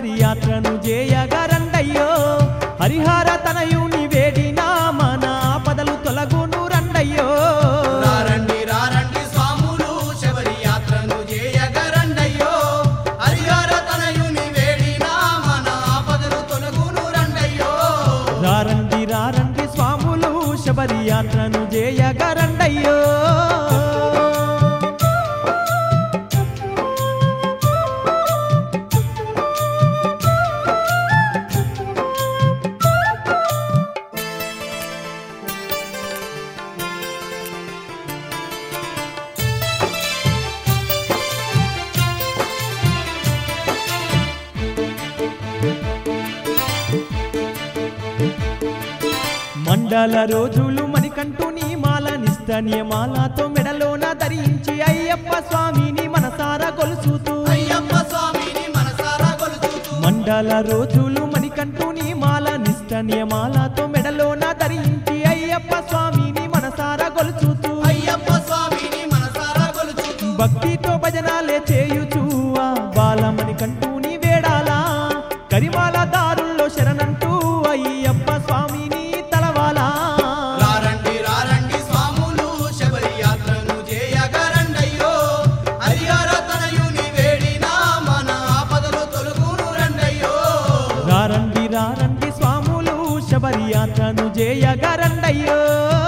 శబరి యాత్రను చేయగా రండయ్యో హరిహార తనయుని వేడినా మన ఆపదలు తొలగును రండయ్యో రారండి రారండి స్వాములు శబరి యాత్రను చేయగరండయ్యో హరిహర తనయుని వేడినా మన ఆపదలు తొలగును రండయ్యో రారండి రారండి స్వాములు శబరి యాత్రను చేయగా రండయ్యో మండల రోజులు మణికంటూ నీ మాల నిస్త నియమాలతో మెడలోన ధరించి అయ్యప్ప స్వామిని మనసారా కొలుసుతూ అయ్యప్ప స్వామిని మనసారా కొలుచుతూ మండల రోజులు మణికంటూ నీ మాల నిష్ట నియమాలతో మెడలోన ధరించి అయ్యప్ప స్వామిని మనసారా కొలుచుతూ అయ్యప్ప స్వామిని మనసారా కొలుచుతూ భక్తితో భజనాలే చేయుచూ ఆ బాలమణి కంటూ నీ వేడాలా కరిమాల దారుల్లో శరణంటూ అయ్యప్ప స్వామిని తలవాలా రారండి రారండి స్వాములు శబరి యాత్రను చేయగరండయ్యో హరిహర తనయుని వేడినా మన ఆపదలు తొలగును రండయ్యో రారండి రారండి స్వాములు శబరి యాత్రను చేయగా రండయ్యో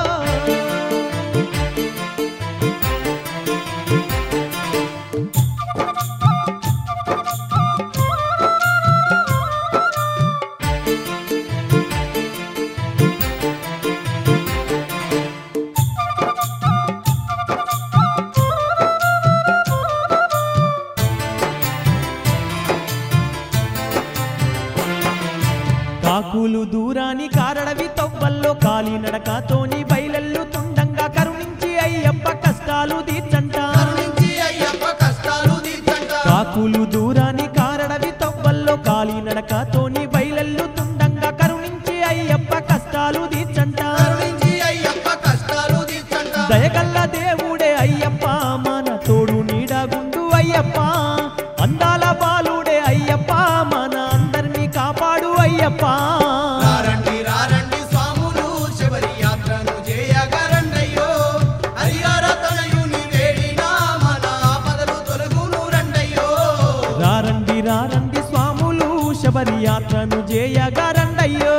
కాకులు దూరాని కారడవి తవ్వల్లో కాలి నడకతోని బయలెల్లు తుండంగా కరుణించి అయ్యప్ప కష్టాలు తీర్చంట కరుణించి అయ్యప్ప కష్టాలు తీర్చంట కాకులు దూరాని కారడవి తవ్వల్లో కాలి నడకతోని బయలెల్లు తుండంగా కరుణించి అయ్యప్ప కష్టాలు తీర్చంట కరుణించి అయ్యప్ప కష్టాలు తీర్చంట దయగల్ల దేవుడే అయ్యప్ప మన తోడు నీడగుండు అయ్యప్ప అందాల బాలుడే అయ్యప్ప మన అందరినీ కాపాడు అయ్యప్ప రారండి రారండి స్వాములు శబరి యాత్రను చేయగరండయ్యో హరిహర తనయుని వేడినా మన ఆపదలు తొలగును రండయ్యో రారండి రారండి స్వాములు శబరి యాత్రను చేయగా రండయ్యో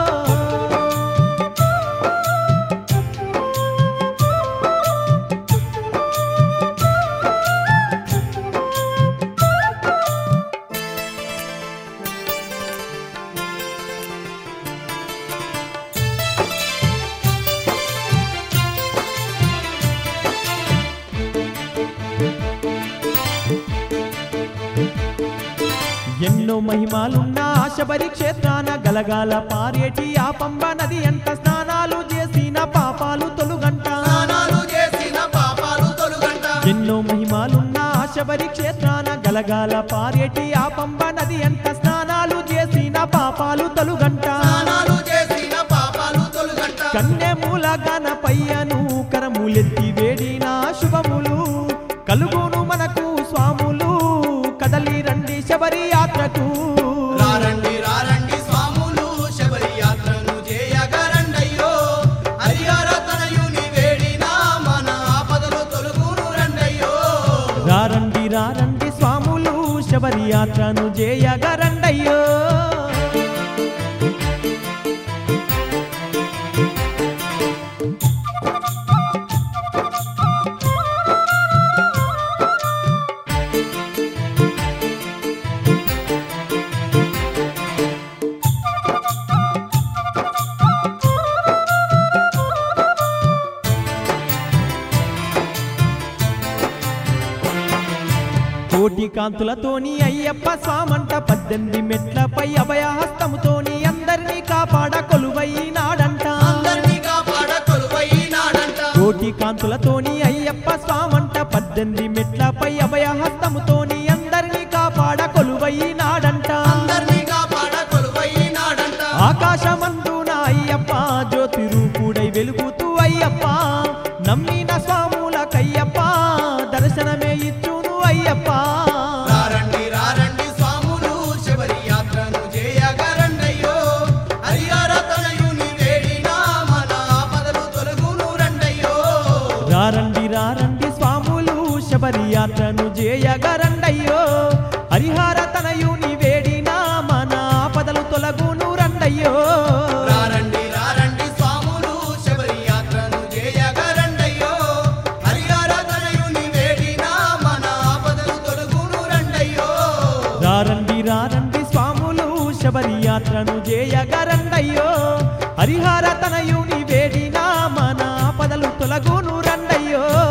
ఎన్నో మహిమాలున్న ఆ శబరి క్షేత్రాన గలగాల పారేటి ఆ పంబ నది అంట స్నానాలు చేసిన పాపాలు తొలుగంట స్నానాలు చేసిన పాపాలు తొలగంట ఎన్నో మహిమాలున్న ఆ శబరి క్షేత్రాన గలగాల పారేటి ఆ పంబ నది అంట స్నానాలు చేసిన పాపాలు తొలుగంట స్నానాలు చేసిన పాపాలు తొలగంట కన్నెమూల గణపయ్యను కరములెత్తి వేడిన శుభములు కలుగును మనకు స్వాములు కదలి రండి శబరి యాత్రకు రారండి రారండి స్వాములు శబరి యాత్రను చేయగరండయ్యో హరిహర తనయుని వేడినా మన ఆపదలు తొలగును రండయ్యో రారండి రారండి స్వాములు శబరి యాత్రను చేయగా రండయ్యో కోటి కాంతులతోని అయ్యప్ప స్వామంట పద్దెనిమిది మెట్లపై అభయహస్తముతోని అందరినీ కాపాడ కొలువైనాడంట అందరినీ కాపాడ కొలువైనాడంట కోటి కాంతులతోని అయ్యప్ప స్వామంట పద్దెనిమిది మెట్లపై అభయహస్తముతోని అందరినీ కాపాడ కొలువైనాడంట అందరినీ కాపాడ కొలువైనాడంట ఆకాశమందున అయ్యప్ప జ్యోతి రూపుడై వెలుగుతూ అయ్యప్ప నమ్మిన స్వాములకయ్యప్ప దర్శనమే ఇచ్చును అయ్యప్ప రారండి రారండి స్వాములు శబరి చేయగరండయ్యో హరిహార తనయుని వేడినా మన ఆపదలు తొలగును రండయ్యో రారండి రారండి స్వాములు శబరి యాత్రను చేయగరండయ్యో హరిహర తనయుని వేడిన మన ఆపదలు తొలగును రండయ్యో రారండి రారండి స్వాములు శబరి యాత్రను చేయగరండయ్యో హరిహార తనయుని వేడినా మన ఆపదలు తొలగును రండయ్యో